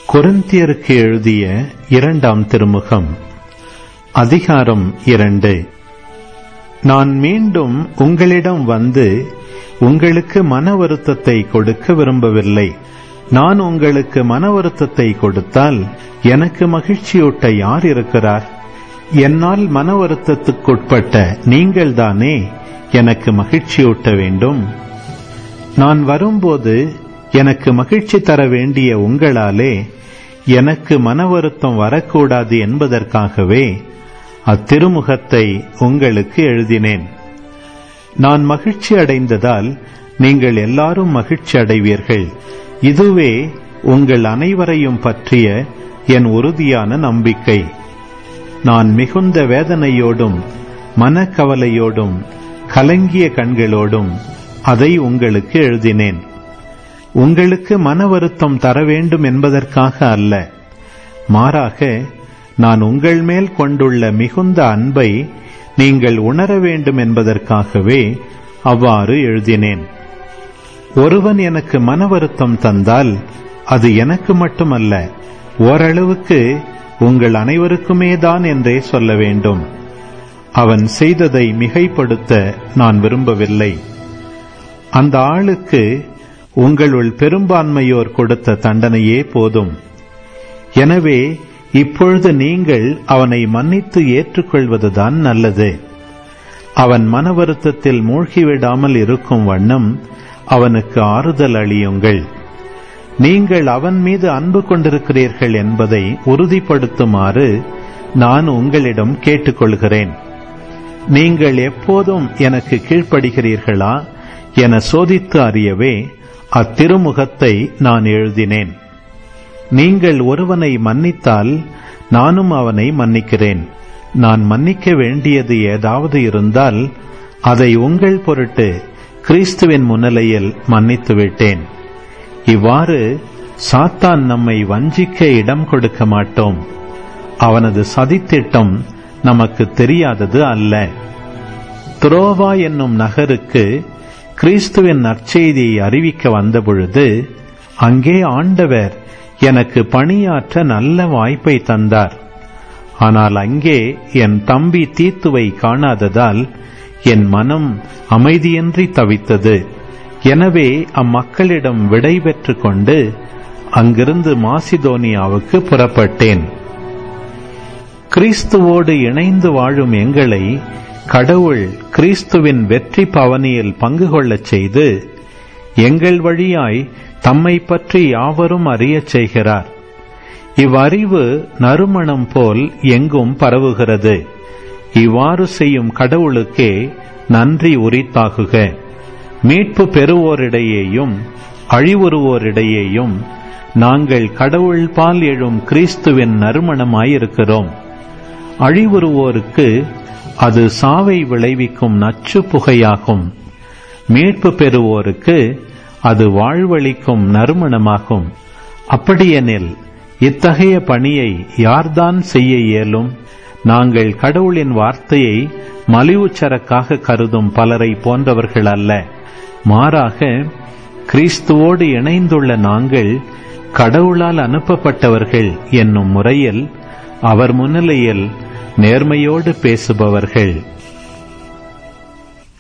கொரிந்தியருக்கு எழுதிய இரண்டாம் திருமுகம் அதிகாரம் இரண்டு நான் மீண்டும் உங்களிடம் வந்து உங்களுக்கு மன வருத்தத்தை கொடுக்க விரும்பவில்லை நான் உங்களுக்கு மன வருத்தத்தை கொடுத்தால் எனக்கு மகிழ்ச்சியூட்ட யார் இருக்கிறார் என்னால் மன வருத்தத்துக்குட்பட்ட நீங்கள்தானே எனக்கு மகிழ்ச்சியூட்ட வேண்டும் நான் வரும்போது எனக்கு மகிழ்ச்சி தர வேண்டிய உங்களாலே எனக்கு மன வருத்தம் வரக்கூடாது என்பதற்காகவே அத்திருமுகத்தை உங்களுக்கு எழுதினேன் நான் மகிழ்ச்சி அடைந்ததால் நீங்கள் எல்லாரும் மகிழ்ச்சி அடைவீர்கள் இதுவே உங்கள் அனைவரையும் பற்றிய என் உறுதியான நம்பிக்கை நான் மிகுந்த வேதனையோடும் மனக்கவலையோடும் கலங்கிய கண்களோடும் அதை உங்களுக்கு எழுதினேன் உங்களுக்கு மன வருத்தம் தர வேண்டும் என்பதற்காக அல்ல மாறாக நான் உங்கள் மேல் கொண்டுள்ள மிகுந்த அன்பை நீங்கள் உணர வேண்டும் என்பதற்காகவே அவ்வாறு எழுதினேன் ஒருவன் எனக்கு மன வருத்தம் தந்தால் அது எனக்கு மட்டுமல்ல ஓரளவுக்கு உங்கள் அனைவருக்குமே தான் என்றே சொல்ல வேண்டும் அவன் செய்ததை மிகைப்படுத்த நான் விரும்பவில்லை அந்த ஆளுக்கு உங்களுள் பெரும்பான்மையோர் கொடுத்த தண்டனையே போதும் எனவே இப்பொழுது நீங்கள் அவனை மன்னித்து ஏற்றுக்கொள்வதுதான் நல்லது அவன் மன வருத்தத்தில் மூழ்கிவிடாமல் இருக்கும் வண்ணம் அவனுக்கு ஆறுதல் அளியுங்கள் நீங்கள் அவன் மீது அன்பு கொண்டிருக்கிறீர்கள் என்பதை உறுதிப்படுத்துமாறு நான் உங்களிடம் கேட்டுக்கொள்கிறேன் நீங்கள் எப்போதும் எனக்கு கீழ்ப்படுகிறீர்களா என சோதித்து அறியவே அத்திருமுகத்தை நான் எழுதினேன் நீங்கள் ஒருவனை மன்னித்தால் நானும் அவனை மன்னிக்கிறேன் நான் மன்னிக்க வேண்டியது ஏதாவது இருந்தால் அதை உங்கள் பொருட்டு கிறிஸ்துவின் முன்னிலையில் மன்னித்து விட்டேன் இவ்வாறு சாத்தான் நம்மை வஞ்சிக்க இடம் கொடுக்க மாட்டோம் அவனது சதித்திட்டம் நமக்கு தெரியாதது அல்ல துரோவா என்னும் நகருக்கு கிறிஸ்துவின் நற்செய்தியை அறிவிக்க வந்தபொழுது அங்கே ஆண்டவர் எனக்கு பணியாற்ற நல்ல வாய்ப்பை தந்தார் ஆனால் அங்கே என் தம்பி தீத்துவை காணாததால் என் மனம் அமைதியின்றி தவித்தது எனவே அம்மக்களிடம் விடை பெற்று கொண்டு அங்கிருந்து மாசிதோனியாவுக்கு புறப்பட்டேன் கிறிஸ்துவோடு இணைந்து வாழும் எங்களை கடவுள் கிறிஸ்துவின் வெற்றி பவனியில் பங்கு கொள்ளச் செய்து எங்கள் வழியாய் தம்மை பற்றி யாவரும் அறியச் செய்கிறார் இவ்வறிவு நறுமணம் போல் எங்கும் பரவுகிறது இவ்வாறு செய்யும் கடவுளுக்கே நன்றி உரித்தாகுக மீட்பு பெறுவோரிடையேயும் அழிவுறுவோரிடையேயும் நாங்கள் கடவுள் பால் எழும் கிறிஸ்துவின் நறுமணமாயிருக்கிறோம் அழிவுறுவோருக்கு அது சாவை விளைவிக்கும் நச்சு புகையாகும் மீட்பு பெறுவோருக்கு அது வாழ்வளிக்கும் நறுமணமாகும் அப்படியெனில் இத்தகைய பணியை யார்தான் செய்ய இயலும் நாங்கள் கடவுளின் வார்த்தையை மலிவுச்சரக்காக கருதும் பலரை போன்றவர்கள் அல்ல மாறாக கிறிஸ்துவோடு இணைந்துள்ள நாங்கள் கடவுளால் அனுப்பப்பட்டவர்கள் என்னும் முறையில் அவர் முன்னிலையில் நேர்மையோடு பேசுபவர்கள்